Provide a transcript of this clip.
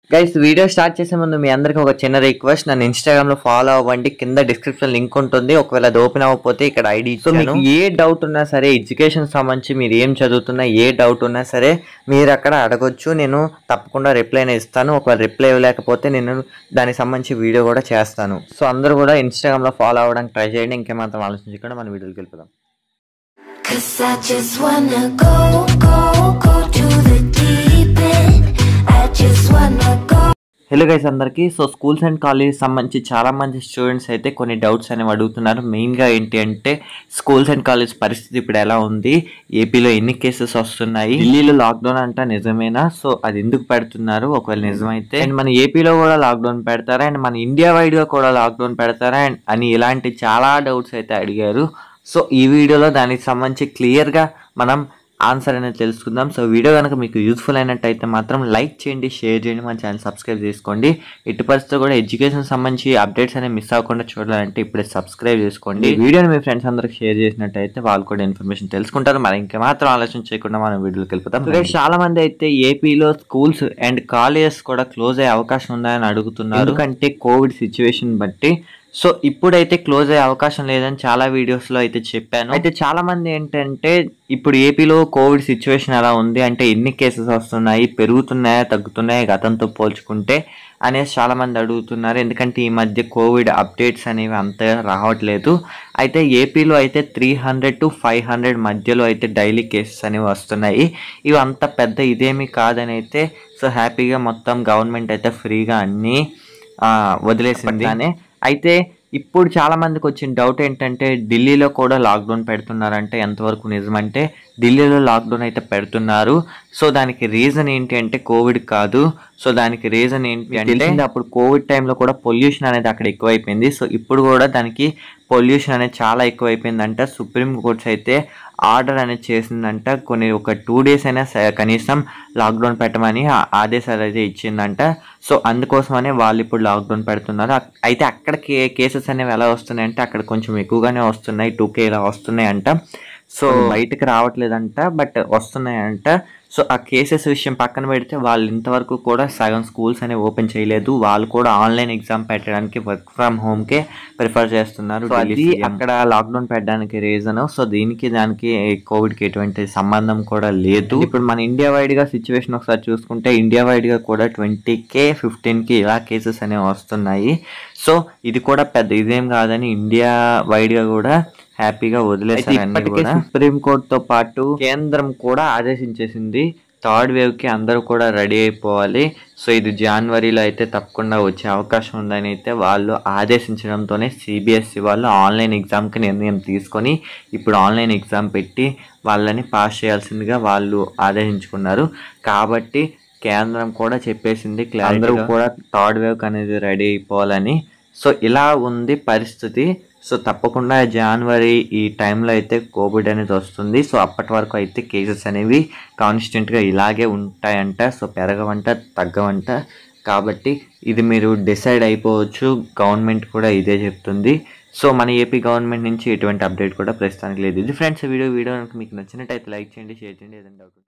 Guys video start చేసే ముందు మీ అందరికి ఒక చిన్న రిక్వెస్ట్ నన్ను ఇన్స్టాగ్రామ్ లో ఫాలో అవ్వండి కింద డిస్క్రిప్షన్ లింక్ ఉంటుంది ఒకవేళ అది ఓపెన్ అవ్వకపోతే ఇక్కడ ఐడి సో మీకు ఏ డౌట్ ఉన్నా సరే ఎడ్యుకేషన్ సంబంధించి మీరు ఏం చదువుతున్నా ఏ డౌట్ ఉన్నా సరే మీరు అక్కడ అడగొచ్చు నేను తప్పకుండా రిప్లై ఇస్తాను ఒకవేళ రిప్లై ఇవ్వలేకపోతే నేను దానికి సంబంధించి వీడియో కూడా చేస్తాను సో అందరూ కూడా ఇన్స్టాగ్రామ్ లో ఫాలో అవ్వడానికి ట్రై చేయండి ఇంకేమాత్రం ఆలోచించకుండా మన వీడియోకి వెళ్ళిపోదాం Cause I just wanna go, go, go to the deep end. I just wanna go. Hello guys అందరికీ సో స్కూల్స్ అండ్ కాలేజ్ సంబంధించి చాలా మంది స్టూడెంట్స్ అయితే కొన్ని డౌట్స్ అనేవి అడుగుతున్నారు మెయిన్గా ఏంటి అంటే స్కూల్స్ అండ్ కాలేజ్ పరిస్థితి ఇప్పుడు ఎలా ఉంది ఏపీలో ఎన్ని కేసెస్ వస్తున్నాయి ఢిల్లీలో లాక్డౌన్ అంట నిజమేనా సో అది ఎందుకు పెడుతున్నారు ఒకవేళ నిజమైతే అండ్ మన ఏపీలో కూడా లాక్డౌన్ పెడతారా అండ్ మన ఇండియా వైడ్గా కూడా లాక్డౌన్ పెడతారా అండ్ అని ఇలాంటి చాలా డౌట్స్ అయితే అడిగారు సో ఈ వీడియోలో దానికి సంబంధించి క్లియర్గా మనం ఆన్సర్ అనేది తెలుసుకుందాం సో వీడియో కనుక మీకు యూస్ఫుల్ అయినట్టయితే మాత్రం లైక్ చేయండి షేర్ చేయండి మన ఛానల్ సబ్స్క్రైబ్ చేసుకోండి ఎట్టి పరిస్థితుల్లో కూడా ఎడ్యుకేషన్ సంబంధించి అప్డేట్స్ అనేవి మిస్ అవ్వకుండా చూడాలంటే ఇప్పుడే సబ్స్క్రైబ్ చేసుకోండి ఈ వీడియోని మీ ఫ్రెండ్స్ అందరికి షేర్ చేసినట్టయితే వాళ్ళు కూడా ఇన్ఫర్మేషన్ తెలుసుకుంటారు మరి ఇంకా మాత్రం ఆలోచన చేయకుండా మనం వీడియోకి వెళ్ళిపోతాం Guys, చాలా మంది అయితే ఏపీలో స్కూల్స్ అండ్ కాలేజెస్ కూడా క్లోజ్ అయ్యే అవకాశం ఉందని అడుగుతున్నారు ఎందుకంటే కోవిడ్ సిచ్యువేషన్ బట్టి సో ఇప్పుడైతే క్లోజ్ అయ్యే అవకాశం లేదని చాలా వీడియోస్లో అయితే చెప్పాను అయితే చాలా మంది ఏంటంటే ఇప్పుడు ఏపీలో కోవిడ్ సిచ్యువేషన్ ఎలా ఉంది అంటే ఎన్ని కేసెస్ వస్తున్నాయి పెరుగుతున్నాయా తగ్గుతున్నాయా గతంతో పోల్చుకుంటే అనేసి చాలా మంది అడుగుతున్నారు ఎందుకంటే ఈ మధ్య కోవిడ్ అప్డేట్స్ అనేవి అంతగా రావట్లేదు అయితే ఏపీలో అయితే three hundred to five hundred మధ్యలో అయితే డైలీ కేసెస్ అనేవి వస్తున్నాయి ఇవి అంత పెద్ద ఇదేమి కాదని అయితే సో హ్యాపీగా మొత్తం గవర్నమెంట్ అయితే ఫ్రీగా అన్నీ ఆ, వదిలేసింది కానీ అయితే ఇప్పుడు చాలా మందికి వచ్చిన డౌట్ ఏంటంటే ఢిల్లీలో కూడా లాక్డౌన్ పెడుతున్నారంటే ఎంతవరకు నిజమంటే ఢిల్లీలో లాక్డౌన్ అయితే పెడుతున్నారు సో దానికి రీజన్ ఏంటి అంటే కోవిడ్ కాదు సో దానికి రీజన్ ఏంటి అంటే అప్పుడు కోవిడ్ టైంలో కూడా పొల్యూషన్ అనేది అక్కడ ఎక్కువైపోయింది సో ఇప్పుడు కూడా దానికి పొల్యూషన్ అనేది చాలా ఎక్కువైపోయిందంట సుప్రీం కోర్ట్స్ అయితే ఆర్డర్ అనేది చేసిందంట కొన్ని ఒక టూ డేస్ అయినా స- కనీసం లాక్డౌన్ పెట్టమని ఆ- ఆదేశాలు అయితే ఇచ్చిందంట సో అందుకోసమనే వాళ్ళు ఇప్పుడు లాక్డౌన్ పెడుతున్నారు అక్- అయితే అక్కడ కే కేసెస్ అనేవి ఎలా వస్తున్నాయి అంటే అక్కడ కొంచెం ఎక్కువగానే వస్తున్నాయి టూ కే ఇలా వస్తున్నాయి అంట సో బయటకు రావట్లేదంట బట్ వస్తున్నాయంట సో ఆ కేసెస్ విషయం పక్కన పెడితే వాళ్ళు ఇంతవరకు కూడా సగం స్కూల్స్ అనేవి ఓపెన్ చేయలేదు వాళ్ళు కూడా ఆన్లైన్ ఎగ్జామ్ పెట్టడానికి వర్క్ ఫ్రమ్ హోమ్ కే ప్రిఫర్ చేస్తున్నారు సో అది అక్కడ లాక్డౌన్ పెట్టడానికి రీజన్ సో దీనికి దానికి కోవిడ్ కి ఎటువంటి సంబంధం కూడా లేదు ఇప్పుడు మన ఇండియా వైడ్ గా సిచ్యువేషన్ ఒకసారి చూసుకుంటే ఇండియా వైడ్ గా కూడా ట్వంటీ కే ఫిఫ్టీన్ కి ఇలా కేసెస్ అనేవి వస్తున్నాయి సో ఇది కూడా పెద్ద ఇదేం కాదని ఇండియా వైడ్ గా కూడా హ్యాపీగా వదిలేసారు అన్ని కూడా సుప్రీం కోర్ట్ తో పాటు కేంద్రం కూడా ఆదేశించేసింది థర్డ్ వేవ్ కి అందరూ కూడా రెడీ అయిపోవాలి సో ఇది జనవరిలో అయితే తప్పకుండా వచ్చే అవకాశం ఉందని అయితే వాళ్ళు ఆదేశించడంతోనే సిబిఎస్ఈ వాళ్ళు ఆన్లైన్ ఎగ్జామ్కి నిర్ణయం తీసుకొని ఇప్పుడు ఆన్లైన్ ఎగ్జామ్ పెట్టి వాళ్ళని పాస్ చేయాల్సిందిగా వాళ్ళు ఆదేశించుకున్నారు కాబట్టి కేంద్రం కూడా చెప్పేసింది అందరూ కూడా థర్డ్ వేవ్ అనేది రెడీ అయిపోవాలని సో ఇలా ఉంది పరిస్థితి సో తప్పకుండా జనవరి ఈ టైంలో అయితే కోవిడ్ అనేది వస్తుంది సో అప్పటి వరకు అయితే కేసెస్ అనేవి కాన్స్టెంట్గా ఇలాగే ఉంటాయంట సో పెరగవంట తగ్గవంట కాబట్టి ఇది మీరు డిసైడ్ అయిపోవచ్చు గవర్నమెంట్ కూడా ఇదే చెప్తుంది సో మన ఏపీ గవర్నమెంట్ నుంచి ఎటువంటి అప్డేట్ కూడా ప్రస్తుతానికి లేదు ఇది ఫ్రెండ్స్ వీడియో వీడియో కనుక మీకు నచ్చినట్టయితే లైక్ చేయండి షేర్ చేయండి ఏదైనా డౌట్